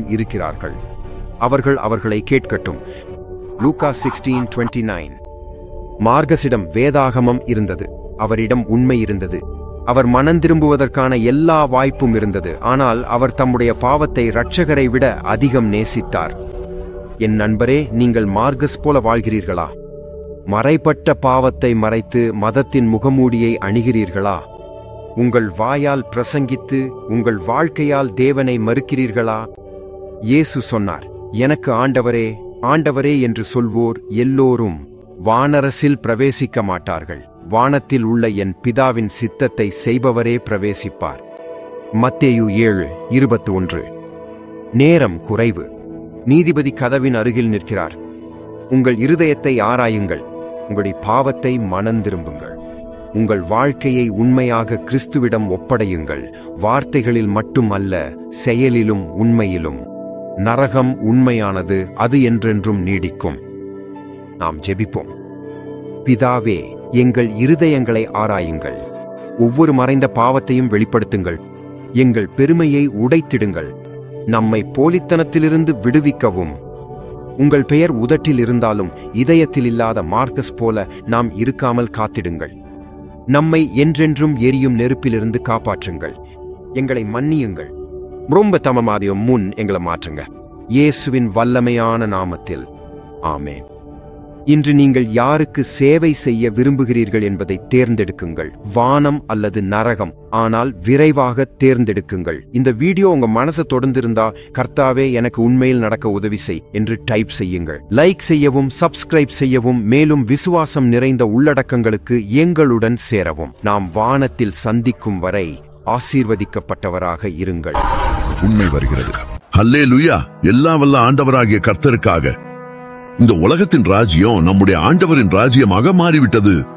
இருக்கிறார்கள் அவர்கள் அவர்களை கேட்கட்டும் லூகா சிக்ஸ்டீன் டுவெண்ட்டி நைன் மார்கசிடம் வேதாகமம் இருந்தது அவரிடம் உண்மை இருந்தது அவர் மனந்திரும்புவதற்கான எல்லா வாய்ப்பும் இருந்தது ஆனால் அவர் தம்முடைய பாவத்தை இரட்சகரை விட அதிகம் நேசித்தார் என் நண்பரே நீங்கள் மார்கஸ் போல வாழ்கிறீர்களா மறைப்பட்ட பாவத்தை மறைத்து மதத்தின் முகமூடியை அணுகிறீர்களா உங்கள் வாயால் பிரசங்கித்து உங்கள் வாழ்க்கையால் தேவனை மறுக்கிறீர்களா இயேசு சொன்னார் எனக்கு ஆண்டவரே ஆண்டவரே என்று சொல்வோர் எல்லோரும் வானரசில் பிரவேசிக்க மாட்டார்கள் வானத்தில் உள்ள என் பிதாவின் சித்தத்தை செய்பவரே பிரவேசிப்பார் மத்தேயு ஏழு இருபத்தி ஒன்று நேரம் குறைவு நீதிபதி கதவின் அருகில் நிற்கிறார் உங்கள் இருதயத்தை ஆராயுங்கள் உங்களுடைய பாவத்தை மனந்திரும்புங்கள் உங்கள் வாழ்க்கையை உண்மையாக கிறிஸ்துவிடம் ஒப்படையுங்கள் வார்த்தைகளில் மட்டும் அல்ல செயலிலும் உண்மையிலும் நரகம் உண்மையானது அது என்றென்றும் நீடிக்கும் நாம் ஜெபிப்போம் பிதாவே எங்கள் இருதயங்களை ஆராயுங்கள் ஒவ்வொரு மறைந்த பாவத்தையும் வெளிப்படுத்துங்கள் எங்கள் பெருமையை உடைத்திடுங்கள் நம்மை போலித்தனத்திலிருந்து விடுவிக்கவும் உங்கள் பெயர் உதட்டில் இருந்தாலும் இதயத்தில் இல்லாத மார்க்கஸ் போல நாம் இருக்காமல் காத்திடுங்கள் நம்மை என்றென்றும் எரியும் நெருப்பிலிருந்து காப்பாற்றுங்கள் எங்களை மன்னியுங்கள் ரொம்ப தமமாதியம் முன் எங்களை மாற்றுங்க இயேசுவின் வல்லமையான நாமத்தில் ஆமேன் இன்று நீங்கள் யாருக்கு சேவை செய்ய விரும்புகிறீர்கள் என்பதை தேர்ந்தெடுக்குங்கள் வானம் அல்லது நரகம் ஆனால் விரைவாக தேர்ந்தெடுக்குங்கள் இந்த வீடியோ உங்க மனசை தொடர்ந்திருந்தா கர்த்தாவே எனக்கு உண்மையில் நடக்க உதவி செய் என்று டைப் செய்யுங்கள் லைக் செய்யவும் சப்ஸ்கிரைப் செய்யவும் மேலும் விசுவாசம் நிறைந்த உள்ளடக்கங்களுக்கு எங்களுடன் சேரவும் நாம் வானத்தில் சந்திக்கும் வரை ஆசீர்வதிக்கப்பட்டவராக இருங்கள் உண்மை வருகிறது ஹல்லே லுயா எல்லா வல்ல ஆண்டவராகிய கர்த்தருக்காக இந்த உலகத்தின் ராஜ்யம் நம்முடைய ஆண்டவரின் ராஜ்யமாக மாறிவிட்டது